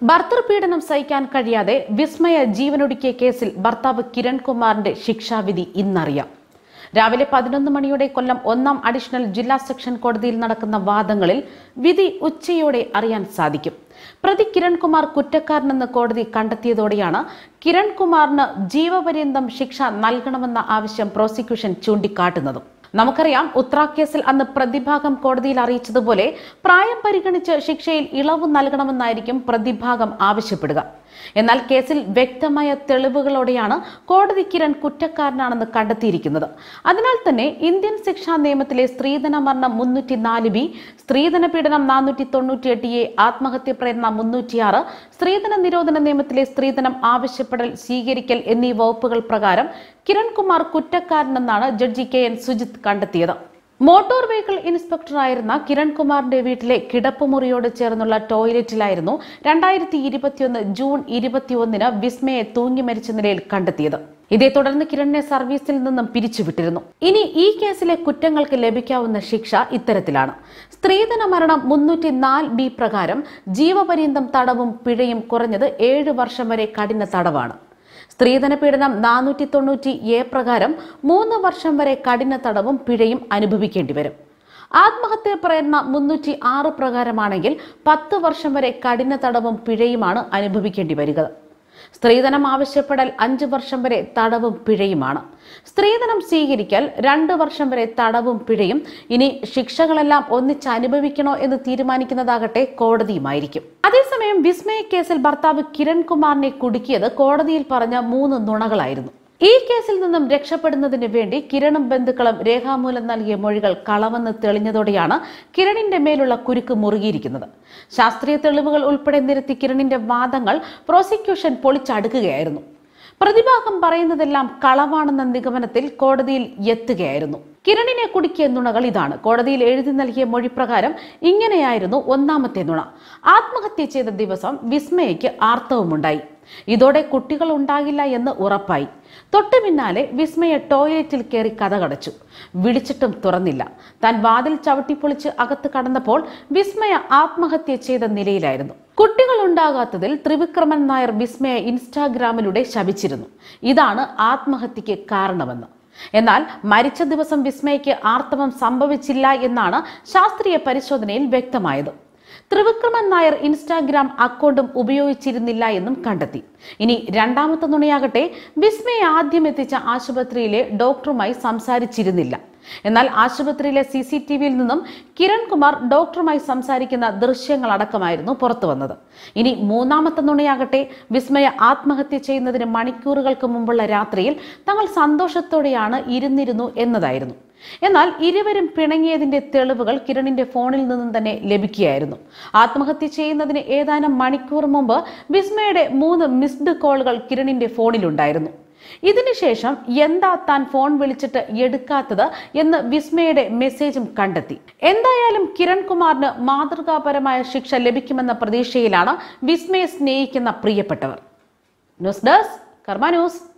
ഭർത്തൃപീഡനം സഹിക്കാൻ കഴിയാതെ വിസ്മയ ജീവനൊടുക്കിയ കേസിൽ ഭർത്താവ് കിരൺ കുമാറിന്റെ ശിക്ഷാവിധി ഇന്നറിയാം രാവിലെ പതിനൊന്ന് മണിയോടെ കൊല്ലം ഒന്നാം അഡീഷണൽ ജില്ലാ സെക്ഷൻ കോടതിയിൽ നടക്കുന്ന വാദങ്ങളിൽ വിധി ഉച്ചയോടെ അറിയാൻ സാധിക്കും പ്രതി കിരൺകുമാർ കുറ്റക്കാരനെന്ന് കോടതി കണ്ടെത്തിയതോടെയാണ് കിരൺകുമാറിന് ജീവപര്യന്തം ശിക്ഷ നൽകണമെന്ന ആവശ്യം പ്രോസിക്യൂഷൻ ചൂണ്ടിക്കാട്ടുന്നതും നമുക്കറിയാം ഉത്ര കേസിൽ അന്ന് പ്രതിഭാഗം കോടതിയിൽ അറിയിച്ചതുപോലെ പ്രായം പരിഗണിച്ച് ശിക്ഷയിൽ ഇളവ് നൽകണമെന്നായിരിക്കും പ്രതിഭാഗം ആവശ്യപ്പെടുക എന്നാൽ കേസിൽ വ്യക്തമായ തെളിവുകളോടെയാണ് കോടതി കിരൺ കുറ്റക്കാരനാണെന്ന് കണ്ടെത്തിയിരിക്കുന്നത് അതിനാൽ തന്നെ ഇന്ത്യൻ ശിക്ഷാ നിയമത്തിലെ സ്ത്രീധന മരണം മുന്നൂറ്റി നാല് ബി സ്ത്രീധന പീഡനം നാനൂറ്റി തൊണ്ണൂറ്റി എട്ട് എ ആത്മഹത്യ പ്രേരണ മുന്നൂറ്റിയാറ് സ്ത്രീധന നിരോധന നിയമത്തിലെ സ്ത്രീധനം ആവശ്യപ്പെടൽ സ്വീകരിക്കൽ എന്നീ വകുപ്പുകൾ പ്രകാരം കിരൺകുമാർ കുറ്റക്കാരനെന്നാണ് ജഡ്ജി കെ എൻ സുജിത് കണ്ടെത്തിയത് മോട്ടോർ വെഹിക്കിൾ ഇൻസ്പെക്ടറായിരുന്ന കിരൺകുമാറിന്റെ വീട്ടിലെ കിടപ്പുമുറിയോട് ചേർന്നുള്ള ടോയ്ലറ്റിലായിരുന്നു രണ്ടായിരത്തി ഇരുപത്തിയൊന്ന് ജൂൺ ഇരുപത്തിയൊന്നിന് വിസ്മയെ തൂങ്ങി മരിച്ച നിലയിൽ കണ്ടെത്തിയത് ഇതേ തുടർന്ന് കിരണിനെ സർവീസിൽ നിന്നും പിരിച്ചുവിട്ടിരുന്നു ഇനി ഈ കേസിലെ കുറ്റങ്ങൾക്ക് ലഭിക്കാവുന്ന ശിക്ഷ ഇത്തരത്തിലാണ് സ്ത്രീധന മരണം മുന്നൂറ്റി നാല് ബി പ്രകാരം ജീവപര്യന്തം തടവും പിഴയും കുറഞ്ഞത് ഏഴ് വർഷം വരെ കഠിന തടവാണ് സ്ത്രീധന പീഡനം നാനൂറ്റി തൊണ്ണൂറ്റി എ പ്രകാരം മൂന്ന് വർഷം വരെ കഠിന തടവും പിഴയും അനുഭവിക്കേണ്ടി വരും ആത്മഹത്യാ പ്രേരണ മുന്നൂറ്റി ആറ് പ്രകാരമാണെങ്കിൽ പത്ത് വർഷം വരെ കഠിന തടവും പിഴയുമാണ് അനുഭവിക്കേണ്ടി വരിക സ്ത്രീധനം ആവശ്യപ്പെടൽ അഞ്ച് വർഷം വരെ തടവും പിഴയുമാണ് സ്ത്രീധനം സ്വീകരിക്കൽ രണ്ട് വർഷം വരെ തടവും പിഴയും ഇനി ശിക്ഷകളെല്ലാം ഒന്നിച്ച് അനുഭവിക്കണോ എന്ന് തീരുമാനിക്കുന്നതാകട്ടെ കോടതിയുമായിരിക്കും അതേസമയം വിസ്മയ കേസിൽ ഭർത്താവ് കിരൺകുമാറിനെ കുടുക്കിയത് കോടതിയിൽ പറഞ്ഞ മൂന്ന് നുണകളായിരുന്നു ഈ കേസിൽ നിന്നും രക്ഷപ്പെടുന്നതിന് വേണ്ടി കിരണും ബന്ധുക്കളും രേഖാമൂലം നൽകിയ മൊഴികൾ കളവെന്ന് തെളിഞ്ഞതോടെയാണ് കിരണിന്റെ മേലുള്ള കുരുക്ക് മുറുകിയിരിക്കുന്നത് ശാസ്ത്രീയ തെളിവുകൾ ഉൾപ്പെടെ നിരത്തി കിരണിന്റെ വാദങ്ങൾ പ്രോസിക്യൂഷൻ പൊളിച്ചടുക്കുകയായിരുന്നു പ്രതിഭാഗം പറയുന്നതെല്ലാം കളവാണെന്ന നിഗമനത്തിൽ കോടതിയിൽ എത്തുകയായിരുന്നു കിരണിനെ കുടുക്കിയ നുണകൾ ഇതാണ് കോടതിയിൽ എഴുതി നൽകിയ മൊഴി പ്രകാരം ഇങ്ങനെയായിരുന്നു ഒന്നാമത്തെ നുണ ആത്മഹത്യ ചെയ്ത ദിവസം വിസ്മയയ്ക്ക് ആർത്തവമുണ്ടായി ഇതോടെ കുട്ടികൾ ഉണ്ടാകില്ല എന്ന് ഉറപ്പായി തൊട്ടു പിന്നാലെ വിസ്മയ ടോയ്ലറ്റിൽ കയറി കഥകടച്ചു വിളിച്ചിട്ടും തുറന്നില്ല താൻ വാതിൽ ചവിട്ടിപ്പൊളിച്ച് അകത്ത് കടന്നപ്പോൾ വിസ്മയ ആത്മഹത്യ ചെയ്ത നിലയിലായിരുന്നു കുട്ടികൾ ഉണ്ടാകാത്തതിൽ ത്രിവിക്രമൻ നായർ വിസ്മയ ഇൻസ്റ്റാഗ്രാമിലൂടെ ശപിച്ചിരുന്നു ഇതാണ് ആത്മഹത്യക്ക് കാരണമെന്ന് എന്നാൽ മരിച്ച ദിവസം വിസ്മയയ്ക്ക് ആർത്തവം സംഭവിച്ചില്ല എന്നാണ് ശാസ്ത്രീയ പരിശോധനയിൽ വ്യക്തമായത് ത്രിവിക്രമൻ നായർ ഇൻസ്റ്റാഗ്രാം അക്കൗണ്ടും ഉപയോഗിച്ചിരുന്നില്ല എന്നും കണ്ടെത്തി ഇനി രണ്ടാമത്തെ നുണയാകട്ടെ വിസ്മയെ ആദ്യം എത്തിച്ച ആശുപത്രിയിലെ ഡോക്ടറുമായി സംസാരിച്ചിരുന്നില്ല എന്നാൽ ആശുപത്രിയിലെ സി സി ടി വിയിൽ നിന്നും കിരൺകുമാർ ഡോക്ടറുമായി സംസാരിക്കുന്ന ദൃശ്യങ്ങളടക്കമായിരുന്നു പുറത്തു വന്നത് ഇനി മൂന്നാമത്തെ നുണയാകട്ടെ വിസ്മയ ആത്മഹത്യ ചെയ്യുന്നതിന് മണിക്കൂറുകൾക്ക് മുമ്പുള്ള രാത്രിയിൽ തങ്ങൾ സന്തോഷത്തോടെയാണ് ഇരുന്നിരുന്നു എന്നതായിരുന്നു എന്നാൽ ഇരുവരും പിണങ്ങിയതിന്റെ തെളിവുകൾ കിരണിന്റെ ഫോണിൽ നിന്നും തന്നെ ലഭിക്കുകയായിരുന്നു ആത്മഹത്യ ചെയ്യുന്നതിന് ഏതാനും മണിക്കൂർ മുമ്പ് വിസ്മയുടെ മൂന്ന് മിസ്ഡ് കോളുകൾ കിരണിന്റെ ഫോണിലുണ്ടായിരുന്നു ഇതിനുശേഷം എന്താ താൻ ഫോൺ വിളിച്ചിട്ട് എടുക്കാത്തത് എന്ന് വിസ്മയുടെ മെസ്സേജും കണ്ടെത്തി എന്തായാലും കിരൺകുമാറിന് മാതൃകാപരമായ ശിക്ഷ ലഭിക്കുമെന്ന പ്രതീക്ഷയിലാണ് വിസ്മയെ സ്നേഹിക്കുന്ന പ്രിയപ്പെട്ടവർ ന്യൂസ് ഡെസ്ക് കർമ്മ ന്യൂസ്